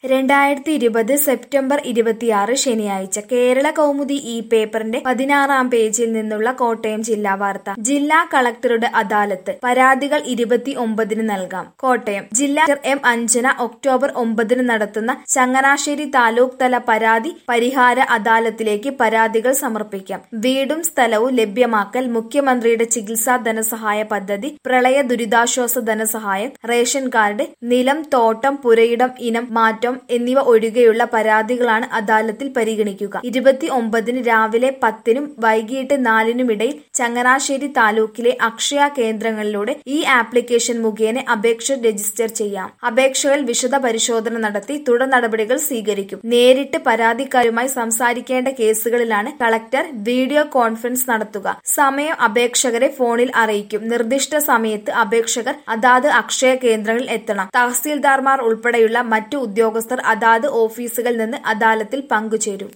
രണ്ടായിരത്തി ഇരുപത് സെപ്റ്റംബർ ഇരുപത്തിയാറ് ശനിയാഴ്ച കേരള കൗമുദി ഈ പേപ്പറിന്റെ പതിനാറാം പേജിൽ നിന്നുള്ള കോട്ടയം ജില്ലാ വാർത്ത ജില്ലാ കളക്ടറുടെ അദാലത്ത് പരാതികൾ ഇരുപത്തി ഒമ്പതിന് നൽകാം കോട്ടയം ജില്ലാ കളക്ടർ എം അഞ്ജന ഒക്ടോബർ ഒമ്പതിന് നടത്തുന്ന ചങ്ങനാശ്ശേരി താലൂക്ക് തല പരാതി പരിഹാര അദാലത്തിലേക്ക് പരാതികൾ സമർപ്പിക്കാം വീടും സ്ഥലവും ലഭ്യമാക്കൽ മുഖ്യമന്ത്രിയുടെ ചികിത്സാ ധനസഹായ പദ്ധതി പ്രളയ ദുരിതാശ്വാസ ധനസഹായം റേഷൻ കാർഡ് നിലം തോട്ടം പുരയിടം ഇനം മാറ്റം എന്നിവ ഒഴികെയുള്ള പരാതികളാണ് അദാലത്തിൽ പരിഗണിക്കുക ഇരുപത്തി ഒമ്പതിന് രാവിലെ പത്തിനും വൈകിട്ട് നാലിനുമിടയിൽ ചങ്ങനാശ്ശേരി താലൂക്കിലെ അക്ഷയ കേന്ദ്രങ്ങളിലൂടെ ഈ ആപ്ലിക്കേഷൻ മുഖേന അപേക്ഷ രജിസ്റ്റർ ചെയ്യാം അപേക്ഷകൾ വിശദ പരിശോധന നടത്തി തുടർ നടപടികൾ സ്വീകരിക്കും നേരിട്ട് പരാതിക്കാരുമായി സംസാരിക്കേണ്ട കേസുകളിലാണ് കളക്ടർ വീഡിയോ കോൺഫറൻസ് നടത്തുക സമയം അപേക്ഷകരെ ഫോണിൽ അറിയിക്കും നിർദ്ദിഷ്ട സമയത്ത് അപേക്ഷകർ അതാത് അക്ഷയ കേന്ദ്രങ്ങളിൽ എത്തണം തഹസീൽദാർമാർ ഉൾപ്പെടെയുള്ള മറ്റു ഉദ്യോഗസ്ഥർ അതാത് ഓഫീസുകളിൽ നിന്ന് അദാലത്തിൽ പങ്കുചേരും